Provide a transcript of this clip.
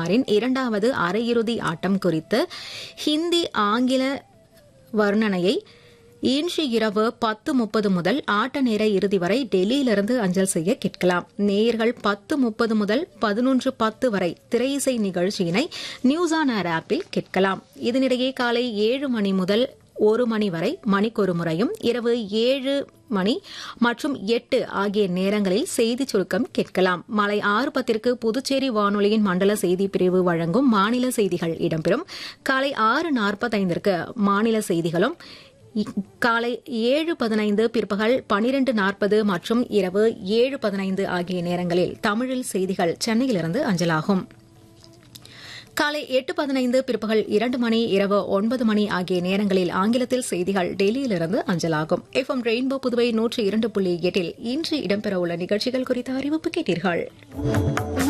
தொடரின் இரண்டாவது அரையிறுதி ஆட்டம் குறித்து ஹிந்தி ஆங்கில வர்ணனையை இன்று இரவு பத்து முப்பது முதல் ஆட்ட நேர இறுதி வரை டெல்லியிலிருந்து அஞ்சல் செய்ய கேட்கலாம் நேயர்கள் பத்து முப்பது முதல் பதினொன்று பத்து வரை திரையிசை நிகழ்ச்சியினை நியூஸ் ஆன் ஏர் ஆப்பில் கேட்கலாம் இதனிடையே காலை ஏழு மணி முதல் ஒரு மணி வரை மணிக்கொரு முறையும் இரவு ஏழு மணி மற்றும் எட்டு ஆகிய நேரங்களில் செய்தி சுருக்கம் கேட்கலாம் மாலை ஆறு பத்திற்கு புதுச்சேரி வானொலியின் மண்டல செய்தி பிரிவு வழங்கும் மாநில செய்திகள் இடம்பெறும் காலை ஆறு நாற்பத்தைந்திற்கு மாநில செய்திகளும் காலை ஏழு பதினைந்து பிற்பகல் பனிரெண்டு நாற்பது மற்றும் இரவு ஏழு பதினைந்து ஆகிய நேரங்களில் தமிழில் செய்திகள் சென்னையிலிருந்து அஞ்சலாகும் காலை எட்டு பதினைந்து பிற்பகல் இரண்டு மணி இரவு ஒன்பது மணி ஆகிய நேரங்களில் ஆங்கிலத்தில் செய்திகள் டெல்லியிலிருந்து அஞ்சலாகும் எஃப் எம் ரெயின்போ புதுவை நூற்றி இரண்டு புள்ளி எட்டில் இன்று இடம்பெறவுள்ள நிகழ்ச்சிகள் குறித்த அறிவிப்பு கேட்டீர்கள்